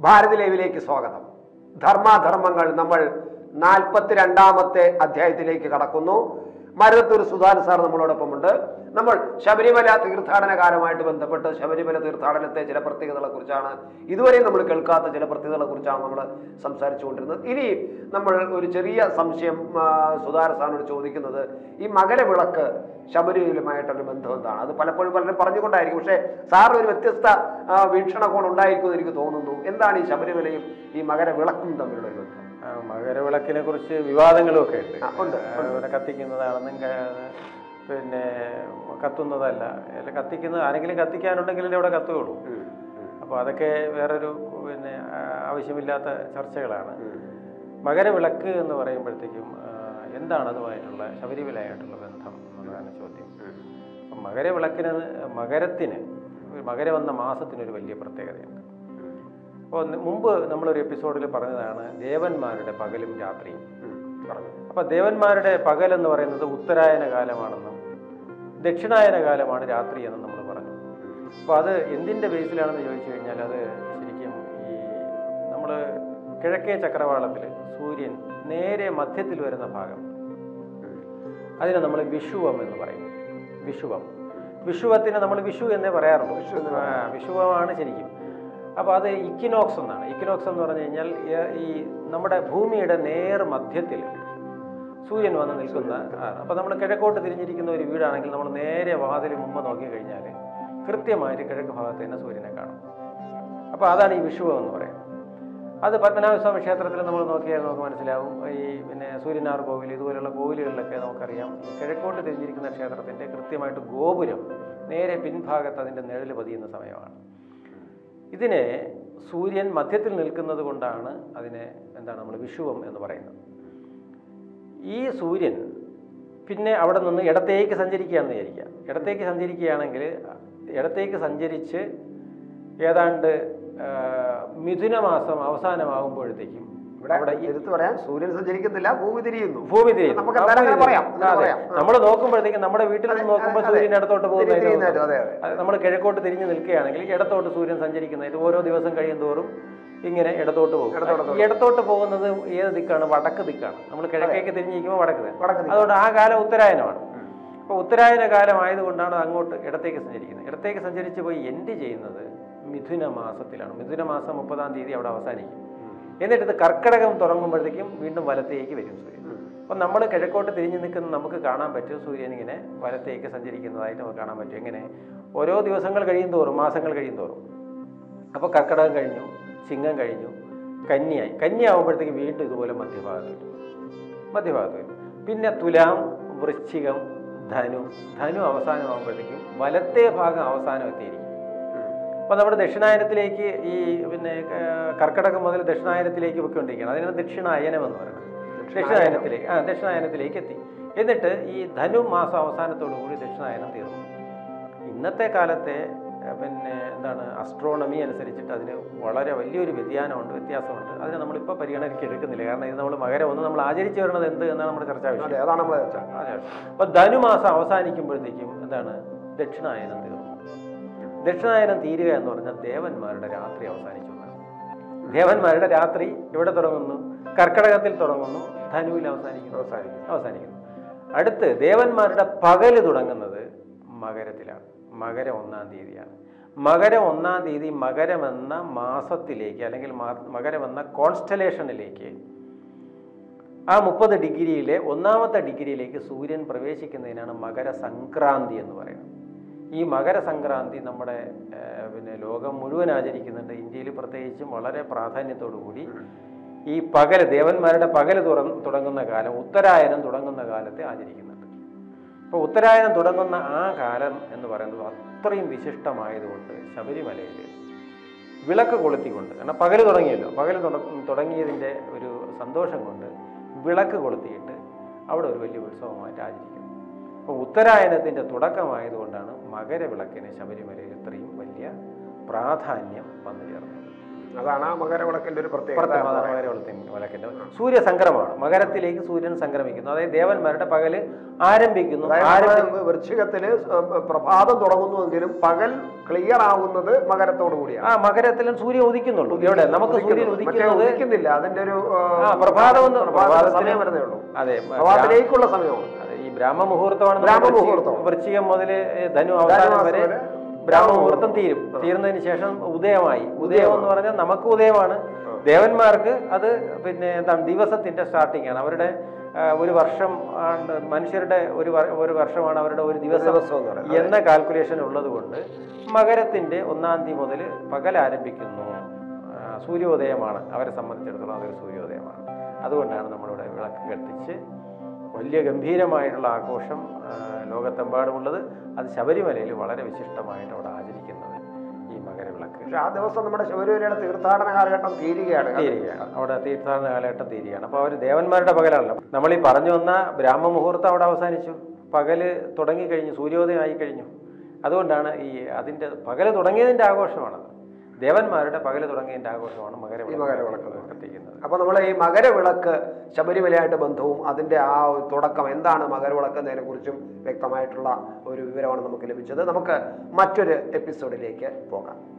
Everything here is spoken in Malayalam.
ഭാരതി ലൈവിലേക്ക് സ്വാഗതം ധർമാധർമ്മങ്ങൾ നമ്മൾ നാൽപ്പത്തിരണ്ടാമത്തെ അധ്യായത്തിലേക്ക് കടക്കുന്നു മരുതത്തൂർ സുധാൻ സാർ നമ്മളോടൊപ്പമുണ്ട് നമ്മൾ ശബരിമല തീർത്ഥാടന കാലമായിട്ട് ബന്ധപ്പെട്ട് ശബരിമല തീർത്ഥാടനത്തെ ചില പ്രത്യേകതകളെ കുറിച്ചാണ് ഇതുവരെ നമ്മൾ കേൾക്കാത്ത ചില പ്രത്യേകതകളെ കുറിച്ചാണ് നമ്മൾ സംസാരിച്ചുകൊണ്ടിരുന്നത് ഇനി നമ്മൾ ഒരു ചെറിയ സംശയം ആ, സുധാര സാറിനോട് ചോദിക്കുന്നത് ഈ മകരവിളക്ക് ശബരിമലയുമായിട്ടുള്ള ബന്ധം എന്താണ് അത് പലപ്പോഴും പലരും പറഞ്ഞുകൊണ്ടായിരിക്കും പക്ഷേ സാറിന് ഒരു വ്യത്യസ്ത ആ, വീക്ഷണകോൺ ഉണ്ടായിരിക്കും എന്ന് എനിക്ക് തോന്നുന്നു എന്താണ് ഈ ശബരിമലയും ഈ മകരവിളക്കും തമ്മിലുള്ള ഒരു ബന്ധം ആ, മകരവിളക്കിനെ കുറിച്ച് വിവാദങ്ങളും ഒക്കെ ഉണ്ട് ആ, ഉണ്ട്, ആ, ഇവിടെ കത്തിക്കുന്നതാണെന്നും ക- പിന്നെ കത്തുന്നതല്ല അല്ല കത്തിക്കുന്നത് ആരെങ്കിലും കത്തിക്കാനുണ്ടെങ്കിലേ ഇവിടെ കത്തുകയുള്ളൂ അപ്പോൾ അതൊക്കെ വേറൊരു പിന്നെ ആ, ആവശ്യമില്ലാത്ത ചർച്ചകളാണ് മകരവിളക്ക് എന്ന് പറയുമ്പോഴത്തേക്കും ആ, എന്താണ് അതുമായിട്ടുള്ള ശബരിമലയായിട്ടുള്ള ബന്ധം എന്നുള്ളതാണ് ചോദ്യം അപ്പം മകരവിളക്കിന് മകരത്തിന് മകരം എന്ന മാസത്തിനൊരു വലിയ പ്രത്യേകതയുണ്ട് അപ്പോൾ മുമ്പ് നമ്മളൊരു എപ്പിസോഡിൽ പറഞ്ഞതാണ് ദേവന്മാരുടെ പകലും രാത്രിയും പറഞ്ഞു അപ്പോൾ ദേവന്മാരുടെ പകൽ എന്ന് പറയുന്നത് ഉത്തരായന കാലമാണെന്നും ദക്ഷിണായന കാലമാണ് രാത്രി എന്നും നമ്മൾ പറഞ്ഞു അപ്പോൾ അത് എന്തിൻ്റെ ബേസിലാണെന്ന് ചോദിച്ചു കഴിഞ്ഞാൽ അത് ശരിക്കും ഈ നമ്മൾ കിഴക്കേ ചക്രവാളത്തിൽ സൂര്യൻ നേരെ മധ്യത്തിൽ വരുന്ന ഭാഗം അതിനെ നമ്മൾ വിഷുവം എന്ന് പറയും വിഷുവം വിഷുവത്തിന് നമ്മൾ വിഷു എന്നേ പറയാറുള്ളൂ ആ, വിഷുവമാണ് ശരിക്കും അപ്പോൾ അത് ഇക്കിനോക്സ് എന്നാണ് ഇക്കിനോക്സ് എന്ന് പറഞ്ഞു കഴിഞ്ഞാൽ ഈ- ഈ നമ്മുടെ ഭൂമിയുടെ നേർ മധ്യത്തിൽ സൂര്യൻ വന്ന് നിൽക്കുന്ന അപ്പോൾ നമ്മൾ കിഴക്കോട്ട് തിരിഞ്ഞിരിക്കുന്ന ഒരു വീടാണെങ്കിൽ നമ്മൾ നേരെ വാതിൽ മുമ്പ് നോക്കിക്കഴിഞ്ഞാൽ കൃത്യമായിട്ട് കിഴക്ക് ഭാഗത്ത് തന്നെ സൂര്യനെ കാണും അപ്പോൾ അതാണ് ഈ വിഷുവം എന്ന് പറയുന്നത് അത് പത്മനാഭസ്വാമി ക്ഷേത്രത്തിൽ നമ്മൾ നോക്കിയാൽ നമുക്ക് മനസ്സിലാവും ഈ പിന്നെ സൂര്യനാർ കോവിൽ ഇതുപോലുള്ള കോവിലുകളിലൊക്കെ നമുക്കറിയാം കിഴക്കോട്ട് തിരിഞ്ഞിരിക്കുന്ന ക്ഷേത്രത്തിൻ്റെ കൃത്യമായിട്ട് ഗോപുരം നേരെ പിൻഭാഗത്ത് അതിൻ്റെ നിഴൽ പതിയുന്ന സമയമാണ് ഇതിനെ സൂര്യൻ മധ്യത്തിൽ നിൽക്കുന്നത് കൊണ്ടാണ് അതിനെ എന്താണ് നമ്മൾ വിഷുവം എന്ന് പറയുന്നത് ഈ സൂര്യൻ പിന്നെ അവിടെ നിന്ന് ഇടത്തേക്ക് സഞ്ചരിക്കുകയാണെന്ന് വിചാരിക്കുക ഇടത്തേക്ക് സഞ്ചരിക്കുകയാണെങ്കിൽ ഇടത്തേക്ക് സഞ്ചരിച്ച് ഏതാണ്ട് ആ, മിഥുന മാസം അവസാനമാകുമ്പോഴത്തേക്കും ഇവിടെ അവിടെ ഈ എടുത്തു പറയാൻ സൂര്യൻ സഞ്ചരിക്കുന്നില്ല ഭൂമി തിരിയുന്നു ഭൂമി തിരിയുന്നു. നമുക്ക് ആ, എന്തായാലും ഭൂമി അങ്ങനെ പറയാം തിരിയുന്നു. അങ്ങനെ അതെ. പറയാം ആ. നമ്മൾ നോക്കുമ്പോഴത്തേക്കും നമ്മുടെ വീട്ടിൽ നിന്ന് അതെ, നോക്കുമ്പോൾ അതെ. സൂര്യൻ ഇടത്തോട്ട് പോകുന്നതായിട്ട് തിരിയുന്നതായിട്ട്, നോക്കാം. അതെ, അതെ. അത് നമ്മൾ കിഴക്കോട്ട് തിരിഞ്ഞ് നിൽക്കുകയാണെങ്കിൽ ഇടത്തോട്ട് സൂര്യൻ സഞ്ചരിക്കുന്നതായിട്ട് ഓരോ ദിവസം കഴിയും തോറും ഇങ്ങനെ ഇടത്തോട്ട് പോകും ഇടത്തോട്ട് ഈ ഇടത്തോട്ട് പോകുന്നത് ഏത് ദിക്കാണ് വടക്ക് ദിക്കാണ് നമ്മൾ കിഴക്കേക്ക് തിരിഞ്ഞിരിക്കുമ്പോൾ വടക്ക് ദിക്ക്. വടക്ക് ദിക്ക്. അതുകൊണ്ട് ആ കാലം ഉത്തരായനമാണ് അപ്പോൾ ഉത്തരായന കാലമായതുകൊണ്ടാണ് അത് അങ്ങോട്ട് ഇടത്തേക്ക് സഞ്ചരിക്കുന്നത് ഇടത്തേക്ക് സഞ്ചരിച്ച് പോയി എൻഡ് ചെയ്യുന്നത് മിഥുന മാസത്തിലാണ് മിഥുന മാസം മുപ്പതാം തീയതി അവിടെ അവസാനിക്കും എന്നിട്ട് ഇത് കർക്കിടകം തുടങ്ങുമ്പോഴത്തേക്കും വീണ്ടും വലത്തേക്ക് വരും സൂര്യൻ അപ്പം നമ്മൾ കിഴക്കോട്ട് തിരിഞ്ഞു നിൽക്കുന്ന നമുക്ക് കാണാൻ പറ്റും സൂര്യൻ ഇങ്ങനെ വലത്തേക്ക് സഞ്ചരിക്കുന്നതായിട്ട് നമുക്ക് കാണാൻ പറ്റും എങ്ങനെ ഓരോ ദിവസങ്ങൾ കഴിയും തോറും മാസങ്ങൾ കഴിയും തോറും അപ്പോൾ കർക്കിടകം കഴിഞ്ഞു ചിങ്ങം കഴിഞ്ഞു കന്നിയായി കന്നിയാവുമ്പോഴത്തേക്ക് വീണ്ടും ഇതുപോലെ മധ്യഭാഗത്ത് വരും മധ്യഭാഗത്ത് വരും പിന്നെ തുലാം വൃശ്ചികം ധനു ധനു അവസാനമാകുമ്പോഴത്തേക്കും വലത്തെ ഭാഗം അവസാനം എത്തിയിരിക്കും അപ്പോൾ നമ്മുടെ ദക്ഷിണായനത്തിലേക്ക് ഈ പിന്നെ ക- കർക്കിടകം മുതൽ ദക്ഷിണായനത്തിലേക്ക് പൊയ്ക്കൊണ്ടിരിക്കുകയാണ് അതിനാണ് ദക്ഷിണായനം എന്ന് പറയുന്നത് ദക്ഷിണായനത്തിലേക്ക് ആ ദക്ഷിണായനത്തിലേക്ക് എത്തി എന്നിട്ട് ഈ ധനു മാസം അവസാനത്തോടു കൂടി ദക്ഷിണായനം തീർന്നു ഇന്നത്തെ കാലത്തെ ഏ, പിന്നെ എന്താണ് അസ്ട്രോണമി അനുസരിച്ചിട്ട് അതിന് വളരെ വലിയൊരു വ്യതിയാനമുണ്ട് വ്യത്യാസമുണ്ട് അതിനെ നമ്മളിപ്പോൾ പരിഗണനയ്ക്ക് എടുക്കുന്നില്ല കാരണം ഇത് നമ്മൾ മകരം ഒന്ന് നമ്മൾ ആചരിച്ചു വരുന്നത് എന്ത് എന്നാണ് നമ്മുടെ ചർച്ചാ വിഷയം അതെ അതാണ് നമ്മൾ ചർച്ച അതെ അപ്പൊ ധനുമാസം അവസാനിക്കുമ്പോഴത്തേക്കും എന്താണ് ദക്ഷിണായനം തീർന്നു ദക്ഷിണായനം തീരുക എന്ന് പറഞ്ഞാൽ ദേവന്മാരുടെ രാത്രി അവസാനിച്ചു എന്നാണ്. ദേവന്മാരുടെ രാത്രി ഇവിടെ തുടങ്ങുന്നു കർക്കടകത്തിൽ തുടങ്ങുന്നു ധനുവിൽ അവസാനിക്കുന്നു അവസാനിക്കുന്നു. അവസാനിക്കുന്നു അടുത്ത് ദേവന്മാരുടെ പകല് തുടങ്ങുന്നത് മകരത്തിലാണ് മകരം ഒന്നാം തീയതിയാണ് മകരം ഒന്നാം തീയതി മകരമെന്ന മാസത്തിലേക്ക് അല്ലെങ്കിൽ മാ- മകരമെന്ന കോൺസ്റ്റലേഷനിലേക്ക് ആ മുപ്പത് ഡിഗ്രിയിലെ ഒന്നാമത്തെ ഡിഗ്രിയിലേക്ക് സൂര്യൻ പ്രവേശിക്കുന്നതിനാണ് മകരസംക്രാന്തി എന്ന് പറയുന്നത് ഈ മകരസംക്രാന്തി നമ്മുടെ ഏഹ്, പിന്നെ ലോകം മുഴുവൻ ആചരിക്കുന്നുണ്ട് ഇന്ത്യയിൽ പ്രത്യേകിച്ചും വളരെ പ്രാധാന്യത്തോടു കൂടി ഈ പകൽ ദേവന്മാരുടെ പകൽ തുറ തുടങ്ങുന്ന കാലം ഉത്തരായനം തുടങ്ങുന്ന കാലത്തെ ആചരിക്കുന്നുണ്ട് അപ്പോൾ ഉത്തരായനം തുടങ്ങുന്ന ആ കാലം എന്ന് പറയുന്നത് അത്രയും വിശിഷ്ടമായതുകൊണ്ട് ശബരിമലയിൽ വിളക്ക് കൊളുത്തിക്കൊണ്ട് കാരണം പകൽ തുടങ്ങിയല്ലോ പകൽ തുടങ്ങിയതിൻ്റെ ഒരു സന്തോഷം കൊണ്ട് വിളക്ക് കൊളുത്തിയിട്ട് അവിടെ ഒരു വലിയ ഉത്സവമായിട്ട് ആചരിക്കുന്നു അപ്പോൾ ഉത്തരായനത്തിൻ്റെ തുടക്കമായതുകൊണ്ടാണ് മകരവിളക്കിന് ശബരിമലയിൽ ഇത്രയും വലിയ പ്രാധാന്യം വന്നു ചേർന്നത് അതാണ് ആ മകരവിളക്കിന്റെ ഒരു പ്രത്യേകത പ്രത്യേകത മകരവിളക്കിന്റെ വിളക്കിന്റെ സൂര്യ സംക്രമമാണ് മകരത്തിലേക്ക് സൂര്യൻ സംക്രമിക്കുന്നു അതായത് ദേവന്മാരുടെ പകല് ആരംഭിക്കുന്നു അതായത് ആരംഭി നമ്മള് വൃശ്ചികത്തില് പ്രഭാതം തുടങ്ങുന്നുവെങ്കിലും പകൽ ക്ലിയർ ആവുന്നത് മകരത്തോടു കൂടിയാണ് ആ മകരത്തിലും സൂര്യൻ ഉദിക്കുന്നുള്ളൂ എവിടെ നമുക്ക് സൂര്യൻ മറ്റേ ഉദിക്കുന്നത് ഉദിക്കുന്നില്ല അതിന്റെ ഒരു ആ, ആ പ്രഭാതം ഒന്ന് പ്രഭാതത്തിന് പ്രഭാതത്തിന് സമയം വരുന്നേ ഉള്ളൂ അതെ പ്രഭാതത്തിലേക്കുള്ള സമയമാണ് അതെ, ഈ ബ്രാഹ്മ മുഹൂർത്തമാണ് നമ്മൾ ബ്രാഹ്മമുഹൂർത്തം. വൃശ്ചികം- വൃശ്ചികം മുതൽ ധനു അവസാനം ധനുമാസം വരെ വരെ ബ്രാഹ്മ മുഹൂർത്തം തീരും തീർന്നതിന് ശേഷം ഉദയമായി ഉദയം എന്ന് പറഞ്ഞാൽ നമുക്ക് ഉദയമാണ് ദേവന്മാർക്ക് അത് പിന്നെ എന്താണ് ദിവസത്തിന്റെ സ്റ്റാർട്ടിംഗ് ആണ് അവരുടെ ആ, ഒരു വർഷം ആണ് മനുഷ്യരുടെ ഒരു വർ- ഒരു വർഷമാണ് അവരുടെ ഒരു ദിവസം ദിവസം എന്ന് പറയുന്നത് എന്ന കാൽക്കുലേഷൻ ഉള്ളത് കൊണ്ട് മകരത്തിന്റെ ഒന്നാം തീയതി മുതൽ പകൽ ആരംഭിക്കുന്നു ആ, സൂര്യോദയമാണ് അവരെ സംബന്ധിച്ചിടത്തോളം അതൊരു സൂര്യോദയമാണ് അതുകൊണ്ടാണ് നമ്മളിവിടെ വിളക്ക് കത്തിച്ച് വലിയ ഗംഭീരമായിട്ടുള്ള ആഘോഷം ആ, ലോകത്തെമ്പാടുമുള്ളത് അത് ശബരിമലയിൽ വളരെ വിശിഷ്ടമായിട്ട് അവിടെ ആചരിക്കുന്നത് ഈ മകരവിളക്ക് പക്ഷെ ആ ദിവസം നമ്മുടെ ശബരിമലയുടെ തീർത്ഥാടന കാലഘട്ടം തീരുകയാണ് തീരുകയാണ് അവിടെ തീർത്ഥാടന കാലഘട്ടം തീരുകയാണ് അപ്പോൾ അവർ ദേവന്മാരുടെ പകലാണല്ലോ നമ്മൾ ഈ പറഞ്ഞു വന്ന ബ്രാഹ്മ മുഹൂർത്തം അവിടെ അവസാനിച്ചു പകല് തുടങ്ങിക്കഴിഞ്ഞു സൂര്യോദയം ആയി കഴിഞ്ഞു അതുകൊണ്ടാണ് ഈ അതിൻ്റെ പകല് തുടങ്ങിയതിൻ്റെ ആഘോഷമാണത് ദേവന്മാരുടെ പകല് തുടങ്ങിയതിൻ്റെ ആഘോഷമാണ് മകരവിളക്ക് മകരവിളക്ക് കത്തിക്കുന്നത് അപ്പൊ നമ്മൾ ഈ മകരവിളക്ക് ശബരിമലയായിട്ട് ബന്ധവും അതിന്റെ ആ ഒരു തുടക്കം എന്താണ് മകരവിളക്ക് എന്നതിനെ കുറിച്ചും വ്യക്തമായിട്ടുള്ള ഒരു വിവരമാണ് നമുക്ക് ലഭിച്ചത് നമുക്ക് മറ്റൊരു എപ്പിസോഡിലേക്ക് പോകാം